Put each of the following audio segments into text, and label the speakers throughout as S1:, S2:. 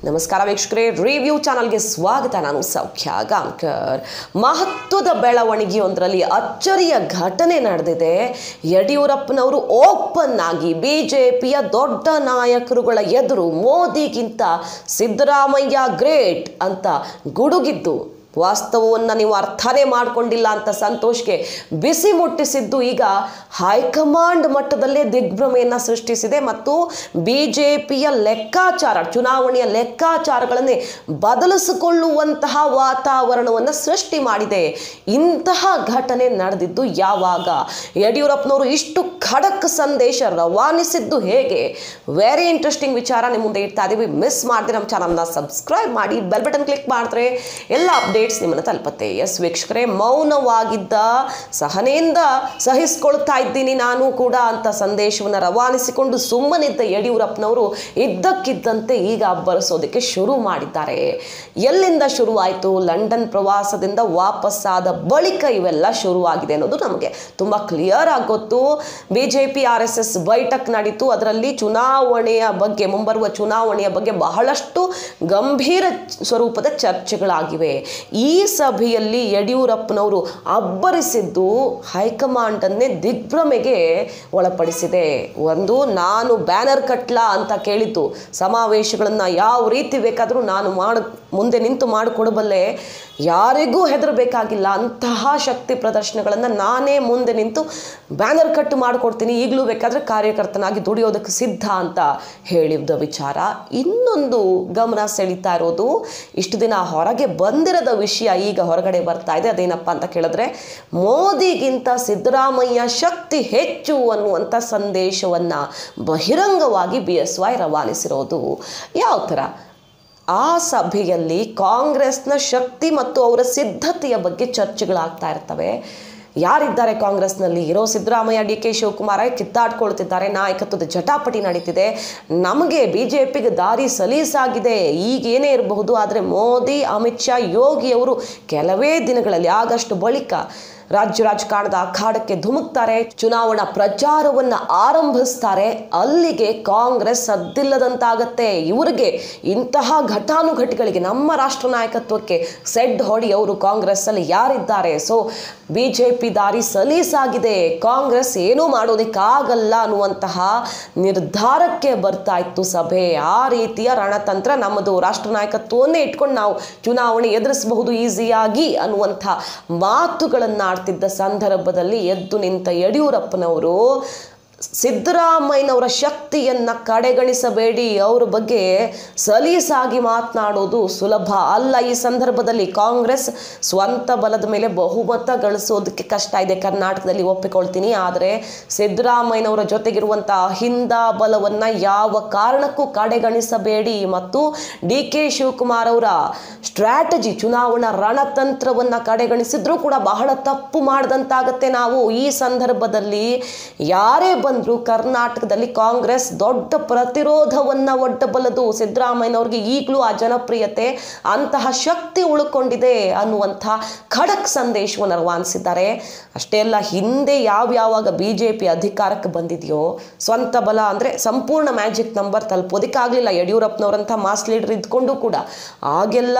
S1: ನಮಸ್ಕಾರ ವೀಕ್ಷಕರೇ ರಿವ್ಯೂ ಚಾನಲ್ಗೆ ಸ್ವಾಗತ ನಾನು ಸೌಖ್ಯ ಗಾಂಕರ್ ಮಹತ್ವದ ಬೆಳವಣಿಗೆಯೊಂದರಲ್ಲಿ ಅಚ್ಚರಿಯ ಘಟನೆ ನಡೆದಿದೆ ಯಡಿಯೂರಪ್ಪನವರು ಓಪನ್ ಆಗಿ ಬಿಜೆಪಿಯ ದೊಡ್ಡ ನಾಯಕರುಗಳ ಎದುರು ಮೋದಿಗಿಂತ ಸಿದ್ದರಾಮಯ್ಯ ಗ್ರೇಟ್ ಅಂತ ಗುಡುಗಿದ್ದು ವಾಸ್ತವವನ್ನು ನೀವು ಅರ್ಥನೇ ಮಾಡಿಕೊಂಡಿಲ್ಲ ಅಂತ ಸಂತೋಷ್ಗೆ ಬಿಸಿ ಮುಟ್ಟಿಸಿದ್ದು ಈಗ ಹೈಕಮಾಂಡ್ ಮಟ್ಟದಲ್ಲೇ ದಿಗ್ಭ್ರಮೆಯನ್ನು ಸೃಷ್ಟಿಸಿದೆ ಮತ್ತು ಬಿ ಜೆ ಪಿಯ ಲೆಕ್ಕಾಚಾರ ಚುನಾವಣೆಯ ಲೆಕ್ಕಾಚಾರಗಳನ್ನೇ ಬದಲಿಸಿಕೊಳ್ಳುವಂತಹ ವಾತಾವರಣವನ್ನು ಸೃಷ್ಟಿ ಮಾಡಿದೆ ಇಂತಹ ಘಟನೆ ನಡೆದಿದ್ದು ಯಾವಾಗ ಯಡಿಯೂರಪ್ಪನವರು ಇಷ್ಟು ಖಡಕ್ ಸಂದೇಶ ರವಾನಿಸಿದ್ದು ಹೇಗೆ ವೆರಿ ಇಂಟ್ರೆಸ್ಟಿಂಗ್ ವಿಚಾರ ನಿಮ್ಮ ಮುಂದೆ ಇಡ್ತಾ ಇದೀವಿ ಮಿಸ್ ಮಾಡಿದ್ರೆ ನಮ್ಮ ಚಾನಲ್ನ ಸಬ್ಸ್ಕ್ರೈಬ್ ಮಾಡಿ ಬೆಲ್ ಬಟನ್ ಕ್ಲಿಕ್ ಮಾಡಿದ್ರೆ ಎಲ್ಲ ಅಪ್ಡೇಟ್ಸ್ ನಿಮ್ಮನ್ನು ತಲುಪುತ್ತೆ ಎಸ್ ವೀಕ್ಷಕರೇ ಮೌನವಾಗಿದ್ದ ಸಹನೆಯಿಂದ ಸಹಿಸ್ಕೊಳ್ತಾ ಇದ್ದೀನಿ ನಾನು ಕೂಡ ಅಂತ ಸಂದೇಶವನ್ನು ರವಾನಿಸಿಕೊಂಡು ಸುಮ್ಮನಿದ್ದ ಯಡಿಯೂರಪ್ಪನವರು ಇದ್ದಕ್ಕಿದ್ದಂತೆ ಈಗ ಅಬ್ಬರಿಸೋದಕ್ಕೆ ಶುರು ಮಾಡಿದ್ದಾರೆ ಎಲ್ಲಿಂದ ಶುರುವಾಯಿತು ಲಂಡನ್ ಪ್ರವಾಸದಿಂದ ವಾಪಸ್ಸಾದ ಬಳಿಕ ಇವೆಲ್ಲ ಶುರುವಾಗಿದೆ ಅನ್ನೋದು ನಮಗೆ ತುಂಬ ಕ್ಲಿಯರ್ ಆಗಿ ಗೊತ್ತು B J P R S S ಬೈಠಕ್ ನಡೀತು ಅದರಲ್ಲಿ ಚುನಾವಣೆಯ ಬಗ್ಗೆ ಮುಂಬರುವ ಚುನಾವಣೆಯ ಬಗ್ಗೆ ಬಹಳಷ್ಟು ಗಂಭೀರ ಸ್ವರೂಪದ ಚರ್ಚೆಗಳಾಗಿವೆ ಈ ಸಭೆಯಲ್ಲಿ ಯಡಿಯೂರಪ್ಪನವರು ಅಬ್ಬರಿಸಿದ್ದು ಹೈಕಮಾಂಡನ್ನೇ ದಿಗ್ಭ್ರಮೆಗೆ ಒಳಪಡಿಸಿದೆ ಒಂದು ನಾನು ಬ್ಯಾನರ್ ಕಟ್ಲಾ ಅಂತ ಕೇಳಿದ್ದು ಸಮಾವೇಶಗಳನ್ನು ಯಾವ ರೀತಿ ಬೇಕಾದರೂ ನಾನು ಮಾಡ ಮುಂದೆ ನಿಂತು ಮಾಡಿಕೊಡಬಲ್ಲೆ ಯಾರಿಗೂ ಹೆದರಬೇಕಾಗಿಲ್ಲ ಅಂತಹ ಶಕ್ತಿ ಪ್ರದರ್ಶನಗಳನ್ನು ನಾನೇ ಮುಂದೆ ನಿಂತು ಬ್ಯಾನರ್ ಕಟ್ ಮಾಡಿಕೊಡ್ತೀನಿ ಈಗಲೂ ಬೇಕಾದರೆ ಕಾರ್ಯಕರ್ತನಾಗಿ ದುಡಿಯೋದಕ್ಕೆ ಸಿದ್ಧ ಅಂತ ಹೇಳಿದ ವಿಚಾರ ಇನ್ನೊಂದು ಗಮನ ಸೆಳೀತಾ ಇರೋದು ಇಷ್ಟು ದಿನ ಹೊರಗೆ ಬಂದಿರದ ವಿಷಯ ಈಗ ಹೊರಗಡೆ ಬರ್ತಾ ಇದೆ ಅದೇನಪ್ಪ ಅಂತ ಕೇಳಿದ್ರೆ ಮೋದಿಗಿಂತ ಸಿದ್ದರಾಮಯ್ಯ ಶಕ್ತಿ ಹೆಚ್ಚು ಅನ್ನುವಂಥ ಸಂದೇಶವನ್ನು ಬಹಿರಂಗವಾಗಿ ಬಿ ಎಸ್ ವೈ ರವಾನಿಸಿರೋದು ಯಾವ ಥರ ಆ ಸಭೆಯಲ್ಲಿ ಕಾಂಗ್ರೆಸ್ನ ಶಕ್ತಿ ಮತ್ತು ಅವರ ಸಿದ್ಧತೆಯ ಬಗ್ಗೆ ಚರ್ಚೆಗಳಾಗ್ತಾ ಇರ್ತವೆ ಯಾರಿದ್ದಾರೆ ಕಾಂಗ್ರೆಸ್ನಲ್ಲಿ ಇರೋ ಸಿದ್ದರಾಮಯ್ಯ ಡಿ ಕೆ ಶಿವಕುಮಾರ ಕಿತ್ತಾಡ್ಕೊಳ್ತಿದ್ದಾರೆ ನಾಯಕತ್ವದ ಜಟಾಪಟಿ ನಡೀತಿದೆ ನಮಗೆ ಬಿ ಜೆ ಪಿಗೆ ದಾರಿ ಸಲೀಸಾಗಿದೆ ಈಗೇನೇ ಇರಬಹುದು ಆದರೆ ಮೋದಿ ಅಮಿತ್ ಶಾ ಯೋಗಿಯವರು ಕೆಲವೇ ದಿನಗಳಲ್ಲಿ ಆಗಸ್ಟ್ ಬಳಿಕ ರಾಜ್ಯ ರಾಜಕಾರಣದ ಅಖಾಡಕ್ಕೆ ಧುಮುಕ್ತಾರೆ ಚುನಾವಣಾ ಪ್ರಚಾರವನ್ನು ಆರಂಭಿಸ್ತಾರೆ ಅಲ್ಲಿಗೆ ಕಾಂಗ್ರೆಸ್ ಸದ್ದಿಲ್ಲದಂತಾಗತ್ತೆ ಇವರಿಗೆ ಇಂತಹ ಘಟಾನುಘಟಿಗಳಿಗೆ ನಮ್ಮ ರಾಷ್ಟ್ರ ನಾಯಕತ್ವಕ್ಕೆ ಸೆಡ್ ಹೊಡಿ ಅವರು ಕಾಂಗ್ರೆಸ್ಸಲ್ಲಿ ಯಾರಿದ್ದಾರೆ ಸೊ ಬಿ ಜೆ ಪಿ ದಾರಿ ಸಲೀಸಾಗಿದೆ ಕಾಂಗ್ರೆಸ್ ಏನೂ ಮಾಡೋದಕ್ಕಾಗಲ್ಲ ಅನ್ನುವಂತಹ ನಿರ್ಧಾರಕ್ಕೆ ಬರ್ತಾ ಇತ್ತು ಸಭೆ ಆ ರೀತಿಯ ರಣತಂತ್ರ ನಮ್ಮದು ರಾಷ್ಟ್ರ ನಾಯಕತ್ವವನ್ನೇ ಇಟ್ಕೊಂಡು ನಾವು ಚುನಾವಣೆ ಎದುರಿಸಬಹುದು ಈಸಿಯಾಗಿ ಅನ್ನುವಂಥ ಮಾತುಗಳನ್ನು ಆಡ್ತಿದ್ದ ಸಂದರ್ಭದಲ್ಲಿ ಎದ್ದು ನಿಂತ ಯಡಿಯೂರಪ್ಪನವರು ಸಿದ್ದರಾಮಯ್ಯನವರ ಶಕ್ತಿಯನ್ನು ಕಡೆಗಣಿಸಬೇಡಿ ಅವರ ಬಗ್ಗೆ ಸಲೀಸಾಗಿ ಮಾತನಾಡೋದು ಸುಲಭ ಅಲ್ಲ ಈ ಸಂದರ್ಭದಲ್ಲಿ ಕಾಂಗ್ರೆಸ್ ಸ್ವಂತ ಬಲದ ಮೇಲೆ ಬಹುಮತ ಗಳಿಸೋದಕ್ಕೆ ಕಷ್ಟ ಇದೆ ಕರ್ನಾಟಕದಲ್ಲಿ ಒಪ್ಪಿಕೊಳ್ತೀನಿ ಆದರೆ ಸಿದ್ದರಾಮಯ್ಯನವರ ಜೊತೆಗಿರುವಂಥ ಹಿಂದ ಬಲವನ್ನು ಯಾವ ಕಾರಣಕ್ಕೂ ಕಡೆಗಣಿಸಬೇಡಿ ಮತ್ತು ಡಿ ಕೆ ಶಿವಕುಮಾರ್ ಅವರ ಸ್ಟ್ರಾಟಜಿ ಚುನಾವಣಾ ರಣತಂತ್ರವನ್ನು ಕಡೆಗಣಿಸಿದ್ರೂ ಕೂಡ ಬಹಳ ತಪ್ಪು ಮಾಡಿದಂತಾಗತ್ತೆ ನಾವು ಈ ಸಂದರ್ಭದಲ್ಲಿ ಯಾರೇ ಬಂದರೂ ಕರ್ನಾಟಕದಲ್ಲಿ ಕಾಂಗ್ರೆಸ್ ದೊಡ್ಡ ಪ್ರತಿರೋಧವನ್ನು ಒಡ್ಡಬಲ್ಲದು ಸಿದ್ದರಾಮಯ್ಯನವ್ರಿಗೆ ಈಗಲೂ ಆ ಜನಪ್ರಿಯತೆ ಅಂತಹ ಶಕ್ತಿ ಉಳ್ಕೊಂಡಿದೆ ಅನ್ನುವಂಥ ಖಡಕ್ ಸಂದೇಶವನ್ನು ರವಾನಿಸಿದ್ದಾರೆ ಅಷ್ಟೇ ಅಲ್ಲ ಹಿಂದೆ ಯಾವ್ಯಾವಾಗ ಬಿ ಜೆ ಪಿ ಅಧಿಕಾರಕ್ಕೆ ಬಂದಿದೆಯೋ ಸ್ವಂತ ಬಲ ಅಂದರೆ ಸಂಪೂರ್ಣ ಮ್ಯಾಜಿಕ್ ನಂಬರ್ ತಲುಪೋದಕ್ಕಾಗಲಿಲ್ಲ ಯಡಿಯೂರಪ್ಪನವರಂಥ ಮಾಸ್ ಲೀಡರ್ ಇದ್ಕೊಂಡು ಕೂಡ ಆಗೆಲ್ಲ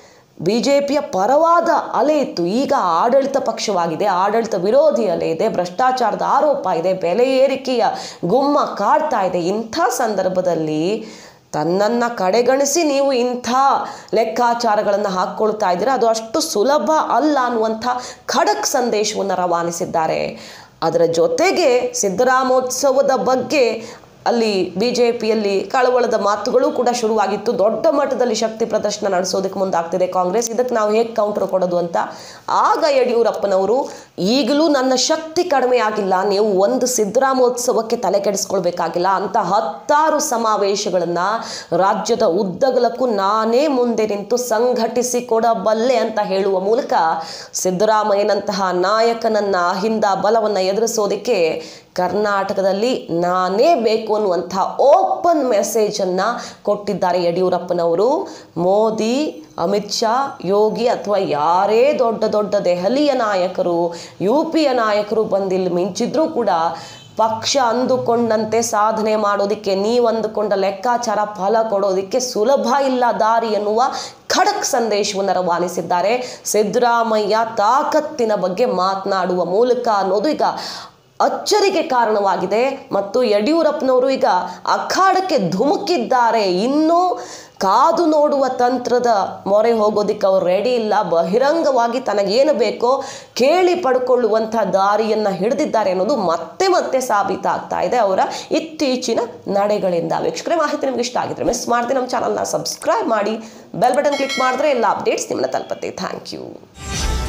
S1: ಬಿ ಜೆ ಪಿಯ ಪರವಾದ ಅಲೆ ಇತ್ತು ಈಗ ಆಡಳಿತ ಪಕ್ಷವಾಗಿದೆ ಆಡಳಿತ ವಿರೋಧಿ ಅಲೆ ಇದೆ ಭ್ರಷ್ಟಾಚಾರದ ಆರೋಪ ಇದೆ ಬೆಲೆ ಏರಿಕೆಯ ಗುಮ್ಮ ಕಾಡ್ತಾ ಇದೆ ಇಂಥ ಸಂದರ್ಭದಲ್ಲಿ ತನ್ನನ್ನು ಕಡೆಗಣಿಸಿ ನೀವು ಇಂಥ ಲೆಕ್ಕಾಚಾರಗಳನ್ನು ಹಾಕ್ಕೊಳ್ತಾ ಇದ್ದೀರಾ ಅದು ಅಷ್ಟು ಸುಲಭ ಅಲ್ಲ ಅನ್ನುವಂಥ ಖಡಕ್ ಸಂದೇಶವನ್ನು ರವಾನಿಸಿದ್ದಾರೆ ಅದರ ಜೊತೆಗೆ ಸಿದ್ದರಾಮೋತ್ಸವದ ಬಗ್ಗೆ ಅಲ್ಲಿ ಬಿ ಜೆ ಪಿಯಲ್ಲಿ ಕಳವಳದ ಮಾತುಗಳು ಕೂಡ ಶುರುವಾಗಿತ್ತು ದೊಡ್ಡ ಮಟ್ಟದಲ್ಲಿ ಶಕ್ತಿ ಪ್ರದರ್ಶನ ನಡೆಸೋದಕ್ಕೆ ಮುಂದಾಗ್ತಿದೆ ಕಾಂಗ್ರೆಸ್ ಇದಕ್ಕೆ ನಾವು ಹೇಗೆ ಕೌಂಟರ್ ಕೊಡೋದು ಅಂತ ಆಗ ಯಡಿಯೂರಪ್ಪನವರು ಈಗಲೂ ನನ್ನ ಶಕ್ತಿ ಕಡಿಮೆ ಆಗಿಲ್ಲ ನೀವು ಒಂದು ಸಿದ್ದರಾಮೋತ್ಸವಕ್ಕೆ ತಲೆ ಕೆಡಿಸ್ಕೊಳ್ಬೇಕಾಗಿಲ್ಲ ಅಂತ ಹತ್ತಾರು ಸಮಾವೇಶಗಳನ್ನು ರಾಜ್ಯದ ಉದ್ದಗಲಕ್ಕೂ ನಾನೇ ಮುಂದೆ ನಿಂತು ಸಂಘಟಿಸಿ ಕೊಡಬಲ್ಲೆ ಅಂತ ಹೇಳುವ ಮೂಲಕ ಸಿದ್ದರಾಮಯ್ಯನಂತಹ ನಾಯಕನನ್ನ ಹಿಂದ ಬಲವನ್ನು ಎದುರಿಸೋದಕ್ಕೆ ಕರ್ನಾಟಕದಲ್ಲಿ ನಾನೇ ಬೇಕು ಅನ್ನುವಂಥ ಓಪನ್ ಮೆಸೇಜನ್ನು ಕೊಟ್ಟಿದ್ದಾರೆ ಯಡಿಯೂರಪ್ಪನವರು ಮೋದಿ ಅಮಿತ್ ಶಾ ಯೋಗಿ ಅಥವಾ ಯಾರೇ ದೊಡ್ಡ ದೊಡ್ಡ ದೆಹಲಿಯ ನಾಯಕರು ಯು ಪಿಯ ನಾಯಕರು ಬಂದಿಲ್ಲಿ ಮಿಂಚಿದ್ರೂ ಕೂಡ ಪಕ್ಷ ಅಂದುಕೊಂಡಂತೆ ಸಾಧನೆ ಮಾಡೋದಕ್ಕೆ ನೀವು ಅಂದುಕೊಂಡ ಲೆಕ್ಕಾಚಾರ ಫಲ ಕೊಡೋದಕ್ಕೆ ಸುಲಭ ಇಲ್ಲ ದಾರಿ ಎನ್ನುವ ಖಡಕ್ ಸಂದೇಶವನ್ನು ರವಾನಿಸಿದ್ದಾರೆ ಸಿದ್ದರಾಮಯ್ಯ ತಾಕತ್ತಿನ ಬಗ್ಗೆ ಮಾತನಾಡುವ ಮೂಲಕ ಅನ್ನೋದು ಈಗ ಅಚ್ಚರಿಗೆ ಕಾರಣವಾಗಿದೆ ಮತ್ತು ಯಡಿಯೂರಪ್ಪನವರು ಈಗ ಅಖಾಡಕ್ಕೆ ಧುಮುಕಿದ್ದಾರೆ ಇನ್ನೂ ಕಾದು ನೋಡುವ ತಂತ್ರದ ಮೊರೆ ಹೋಗೋದಕ್ಕೆ ಅವರು ರೆಡಿ ಇಲ್ಲ ಬಹಿರಂಗವಾಗಿ ತನಗೇನು ಬೇಕೋ ಕೇಳಿ ಪಡ್ಕೊಳ್ಳುವಂಥ ದಾರಿಯನ್ನು ಹಿಡಿದಿದ್ದಾರೆ ಅನ್ನೋದು ಮತ್ತೆ ಮತ್ತೆ ಸಾಬೀತಾಗ್ತಾ ಇದೆ ಅವರ ಇತ್ತೀಚಿನ ನಡೆಗಳಿಂದ ವೀಕ್ಷಕರೇ ಮಾಹಿತಿ ನಿಮ್ಗೆ ಇಷ್ಟ ಆಗಿದ್ರೆ ಮಿಸ್ ಮಾಡ್ದೆ ನಮ್ಮ ಚಾನಲ್ನ ಸಬ್ಸ್ಕ್ರೈಬ್ ಮಾಡಿ ಬೆಲ್ ಬಟನ್ ಕ್ಲಿಕ್ ಮಾಡಿದ್ರೆ ಎಲ್ಲ ಅಪ್ಡೇಟ್ಸ್ ನಿಮ್ಮನ್ನ ತಲುಪತ್ತೆ ಥ್ಯಾಂಕ್ ಯು